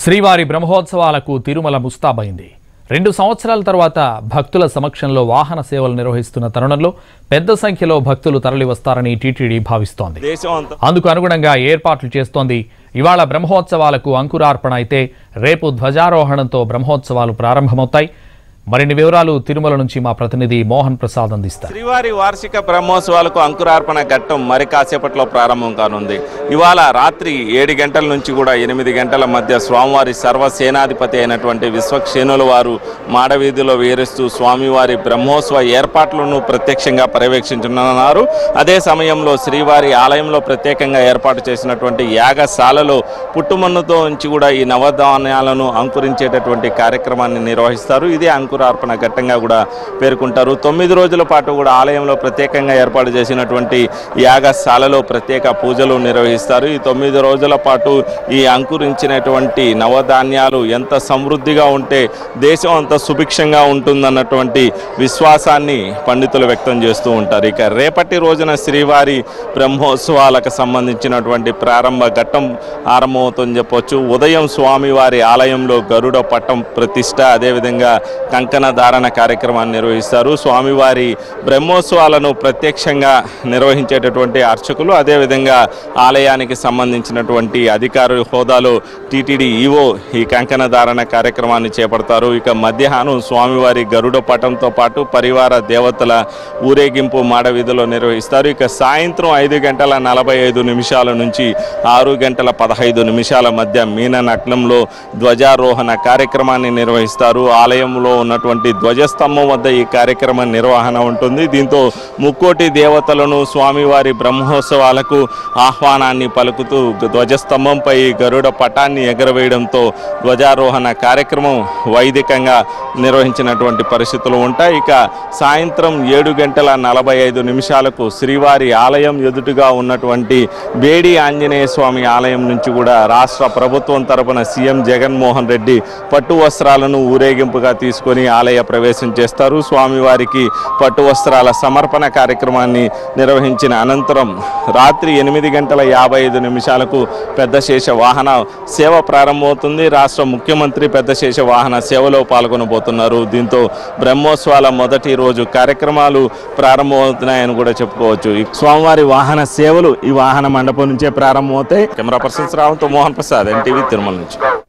శ్రీవారి బ్రహ్మోత్సవాలకు తిరుమల ముస్తాబైంది రెండు సంవత్సరాల తర్వాత భక్తుల సమక్షంలో వాహన సేవలు నిర్వహిస్తున్న తరుణంలో పెద్ద సంఖ్యలో భక్తులు తరలివస్తారని టీటీడీ భావిస్తోంది దేశం అంతా అందుకు అనుగుణంగా ఏర్పాట్లు చేస్తోంది ఇవాళ బ్రహ్మోత్సవాలకు అంకురార్పణ అయితే రేపు ధ్వజారోహణంతో బ్రహ్మోత్సవాలు ప్రారంభమవుతాయి మరిన్ని వివరాలు తిరుమల నుంచి మా ప్రతినిధి మోహన్ ప్రసాద్ అందిస్తారు శ్రీవారి వార్షిక బ్రహ్మోత్సవాలకు అంకురార్పణ ఘట్టం మరి కాసేపట్లో ప్రారంభం కానుంది ఇవాళ రాత్రి ఏడు గంటల నుంచి కూడా ఎనిమిది గంటల మధ్య స్వామివారి సర్వసేనాధిపతి అయినటువంటి విశ్వక్షేణుల వారు మాడవీధిలో వేరుస్తూ స్వామివారి బ్రహ్మోత్సవ ఏర్పాట్లను ప్రత్యక్షంగా పర్యవేక్షించనున్నారు అదే సమయంలో శ్రీవారి ఆలయంలో ప్రత్యేకంగా ఏర్పాటు చేసినటువంటి యాగశాలలో పుట్టుమన్నుతో ఉంచి కూడా ఈ నవధాన్యాలను అంకురించేటటువంటి కార్యక్రమాన్ని నిర్వహిస్తారు ఇదే అంకురార్పణ ఘట్టంగా కూడా పేర్కొంటారు తొమ్మిది రోజుల పాటు కూడా ఆలయంలో ప్రత్యేకంగా ఏర్పాటు చేసినటువంటి యాగశాలలో ప్రత్యేక పూజలు నిర్వహిస్తారు ఈ తొమ్మిది రోజుల పాటు ఈ అంకురించినటువంటి నవధాన్యాలు ఎంత సమృద్ధిగా ఉంటే దేశం అంత సుభిక్షంగా ఉంటుందన్నటువంటి విశ్వాసాన్ని పండితులు వ్యక్తం చేస్తూ ఉంటారు ఇక రేపటి రోజున శ్రీవారి బ్రహ్మోత్సవాలకు సంబంధించినటువంటి ప్రారంభ ఘట్టం ఆరంభమవుతుందని చెప్పొచ్చు ఉదయం స్వామివారి ఆలయంలో గరుడ పట్టం ప్రతిష్ట అదేవిధంగా కంకణ ధారణ కార్యక్రమాన్ని నిర్వహిస్తారు స్వామివారి బ్రహ్మోత్సవాలను ప్రత్యక్షంగా నిర్వహించేటటువంటి అర్చకులు అదేవిధంగా ఆలయానికి సంబంధించినటువంటి అధికారుల హోదాలో టీటీడీ ఈవో ఈ కంకణ ధారణ కార్యక్రమాన్ని చేపడతారు ఇక మధ్యాహ్నం స్వామివారి గరుడ పటంతో పాటు పరివార దేవతల ఊరేగింపు మాడవీధిలో నిర్వహిస్తారు ఇక సాయంత్రం ఐదు గంటల నలభై ఐదు నిమిషాల నుంచి ఆరు గంటల పదహైదు నిమిషాల మధ్య మీన నగ్నంలో ధ్వజారోహణ కార్యక్రమాన్ని నిర్వహిస్తారు ఆలయంలో ఉన్నటువంటి ధ్వజస్తంభం వద్ద ఈ కార్యక్రమం నిర్వహణ ఉంటుంది దీంతో ముక్కోటి దేవతలను స్వామివారి బ్రహ్మోత్సవాలకు ఆహ్వానాన్ని పలుకుతూ ధ్వజస్తంభంపై గరుడ పటాన్ని ఎగరవేయడంతో ధ్వజారోహణ కార్యక్రమం వైదికంగా నిర్వహించినటువంటి పరిస్థితులు ఉంటాయి ఇక సాయంత్రం ఏడు గంటల నలభై ఐదు నిమిషాలకు శ్రీవారి ఆలయం ఎదుటుగా ఉన్నటువంటి బేడి ఆంజనేయ స్వామి ఆలయం నుంచి కూడా రాష్ట్ర ప్రభుత్వం తరపున సీఎం జగన్మోహన్ రెడ్డి పట్టు వస్త్రాలను ఊరేగింపుగా తీసుకొని ఆలయ ప్రవేశం చేస్తారు స్వామివారికి పట్టు వస్త్రాల సమర్పణ కార్యక్రమాన్ని నిర్వహించిన అనంతరం రాత్రి ఎనిమిది గంటల యాభై ఐదు నిమిషాలకు పెద్ద శేష వాహన సేవ ప్రారంభమవుతుంది రాష్ట్ర ముఖ్యమంత్రి పెద్ద శేష వాహన సేవలో పాల్గొనబోతున్నారు దీంతో బ్రహ్మోత్సవాల మొదటి రోజు కార్యక్రమాలు ప్రారంభమవుతున్నాయని కూడా చెప్పుకోవచ్చు ఈ స్వామివారి వాహన సేవలు ఈ వాహన మండపం నుంచే ప్రారంభమవుతాయి కెమెరా పర్సన్స్ రావుతో మోహన్ ప్రసాద్ ఎన్టీవీ తిరుమల నుంచి